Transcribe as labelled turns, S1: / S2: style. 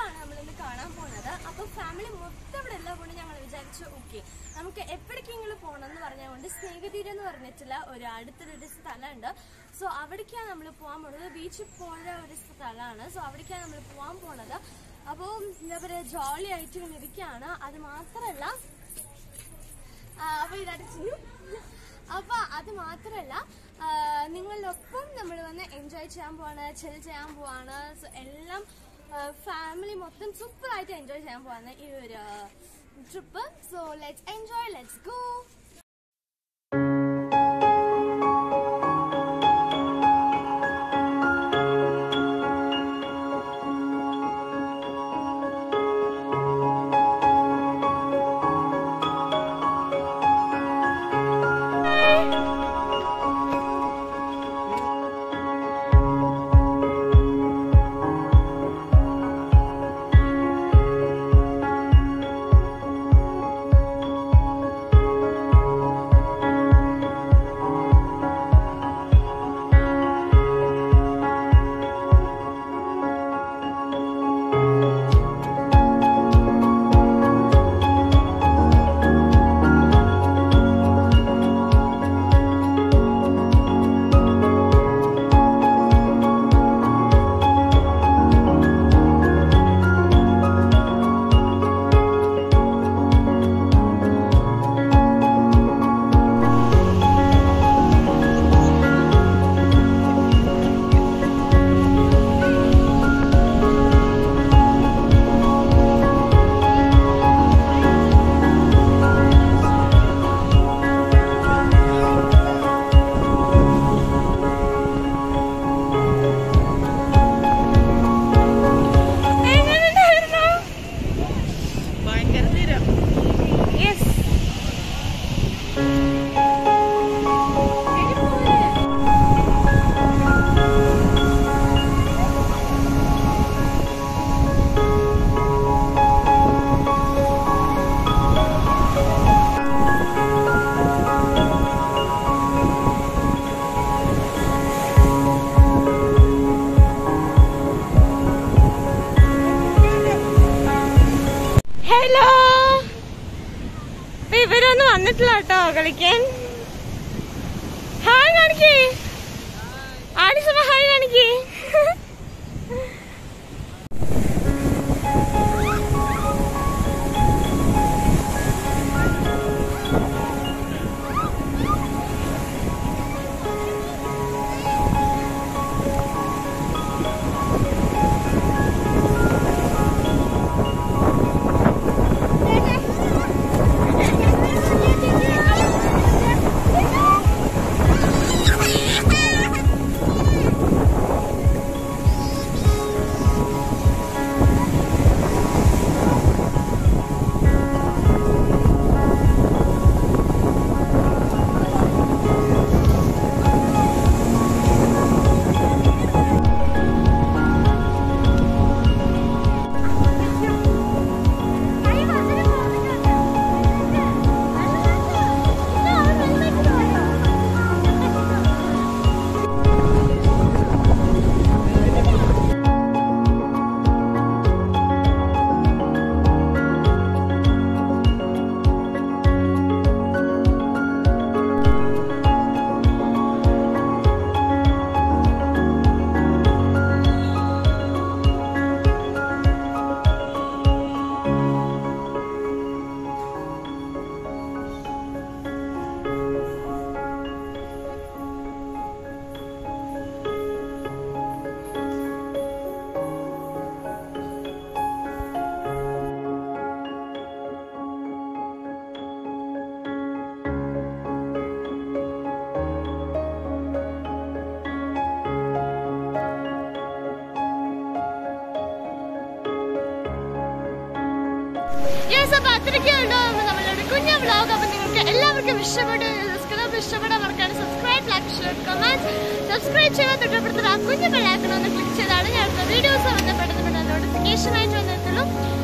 S1: ട്രിപ്പാണ് നമ്മൾ ഇന്ന് കാണാൻ പോകുന്നത് അപ്പൊ ഫാമിലി മൊത്തം ഇവിടെ ഉള്ളത് കൊണ്ട് ഞങ്ങൾ വിചാരിച്ചു ഓക്കെ നമുക്ക് എപ്പോഴെങ്കിലും പോകണം എന്ന് പറഞ്ഞുകൊണ്ട് സ്നേഹതീരം എന്ന് പറഞ്ഞിട്ടുള്ള ഒരു അടുത്തൊരു സ്ഥലമുണ്ട് സോ അവിടേക്കാണ് നമ്മൾ പോകാൻ പോകുന്നത് ബീച്ചിൽ പോയ ഒരു സ്ഥലമാണ് സോ അവിടേക്കാണ് നമ്മൾ പോകാൻ പോണത് അപ്പോൾ എന്താ പറയുക ജോളി ആയിട്ട് ഇങ്ങനെ ഇരിക്കുകയാണ് അത് മാത്രമല്ല ആ, അപ്പൊ ഇതടിച്ചു അപ്പൊ അത് മാത്രല്ല ആ, നിങ്ങളുടെ ഒപ്പം നമ്മൾ വന്ന് എൻജോയ് ചെയ്യാൻ പോവാണ് ചിൽ ചെയ്യാൻ പോവാണ് So, എല്ലാം ഫാമിലി മൊത്തം സൂപ്പർ ആയിട്ട് എൻജോയ് ചെയ്യാൻ പോവാണ് ഈ ഒരു trip so let's enjoy let's go
S2: ഭയങ്കര തീരം
S1: ഹലോ ഇവരൊന്നും വന്നിട്ടില്ല കേട്ടോ കളിക്കാൻ ഹായ് കാണിക്കേ ആടിസഭ ഹായ് കാണിക്കേ യെസ് അപ്പൊ അത്രയ്ക്കുണ്ടോ നമ്മളുടെ കുഞ്ഞു വ്ളോഗ് അപ്പൊ നിങ്ങൾക്ക് എല്ലാവർക്കും ഇഷ്ടപ്പെട്ട് സബ്സ്ക്രൈബ് ഇഷ്ടപ്പെടാൻ മറക്കാണ് subscribe like share comment subscribe ചെയ്യാൻ തൊട്ടപ്പുറത്ത് ആ കുഞ്ഞു ബെല്ലൈക്കൺ ഒന്ന് ക്ലിക്ക് ചെയ്താണ് ഞങ്ങൾക്ക് വീഡിയോസ് വന്നപ്പെടുന്ന നോട്ടിഫിക്കേഷൻ ആയിട്ട് വന്നിട്ടുള്ളൂ